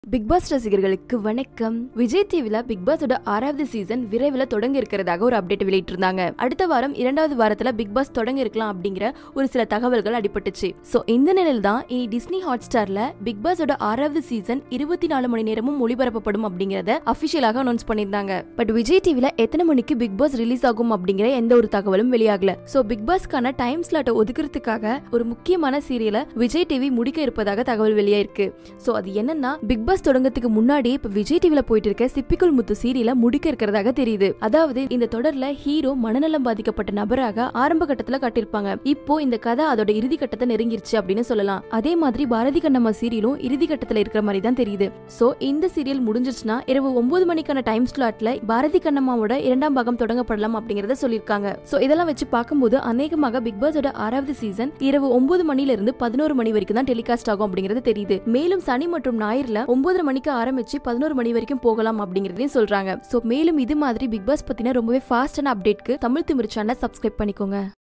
big pass ரசிகர்களுக்கு வணக்கம் விஜய் டிவில பிக் பாஸோட ஆறாவது சீசன் விரைவில் தொடங்க இருக்கிறதாக ஒரு அப்டேட் வெளியிட்டிருந்தாங்க அடுத்த வாரம் இரண்டாவது வாரத்துல பிக் பாஸ் தொடங்க இருக்கலாம் அப்படிங்கிற ஒரு சில தகவல்கள் அடிபட்டுச்சு சோ இந்த நிலையில் தான் இனி டிஸ்னி ஹாட் ஸ்டார்ல பிக் பாஸோட ஆறாவது சீசன் இருபத்தி நாலு மணி நேரமும் ஒளிபரப்பப்படும் அப்படிங்கறத அபிஷியலாக அனௌன்ஸ் பண்ணியிருந்தாங்க பட் விஜய் டிவில எத்தனை மணிக்கு பிக் பாஸ் ரிலீஸ் ஆகும் அப்படிங்கிற எந்த ஒரு தகவலும் வெளியாகல சோ பிக் பாஸ்க்கான டைம் ஸ்லாட்டை ஒதுக்குறதுக்காக ஒரு முக்கியமான சீரியலை விஜய் டிவி முடிக்க இருப்பதாக தகவல் வெளியாயிருக்கு சோ அது என்னன்னா பிக் பாஸ் தொடங்கத்துக்கு முன்னாடி இப்ப விஜய் டிவில போயிட்டு இருக்க சிப்பிக்குள் முத்து சீரியல முடிக்க இருக்கிறதாக தெரியுது அதாவது இந்த தொடர்ல ஹீரோ மனநலம் பாதிக்கப்பட்ட நபராக ஆரம்ப கட்டத்துல காட்டியிருப்பாங்க இப்போ இந்த கதை அதோட இறுதி கட்டத்தை நெருங்கிருச்சு அப்படின்னு சொல்லலாம் அதே மாதிரி பாரதி கண்ணம்மா சீரியலும் இறுதி கட்டத்துல இருக்கிற மாதிரி தான் தெரியுது சோ இந்த சீரியல் முடிஞ்சிருச்சுன்னா இரவு ஒன்பது மணிக்கான டைம் ஸ்லாட்ல பாரதி கண்ணம்மாவோட இரண்டாம் பாகம் தொடங்கப்படலாம் அப்படிங்கறத சொல்லியிருக்காங்க சோ இதெல்லாம் வச்சு பார்க்கும்போது அநேகமாக பிக் பாஸோட ஆறாவது சீசன் இரவு ஒன்பது மணில இருந்து பதினோரு மணி வரைக்கும் தான் டெலிகாஸ்ட் ஆகும் அப்படிங்கறது தெரியுது மேலும் சனி மற்றும் ஞாயிறுல ஒன்பதரை மணிக்கு ஆரம்பிச்சு பதினோரு மணி வரைக்கும் போகலாம் அப்படிங்கறதையும் சொல்றாங்க சோ மேலும் இது மாதிரி பிக் பாஸ் பத்தின ரொம்பவே ஃபாஸ்டான அப்டேட்க்கு தமிழ் திமிர் சேனல் சப்ஸ்கிரைப் பண்ணிக்கோங்க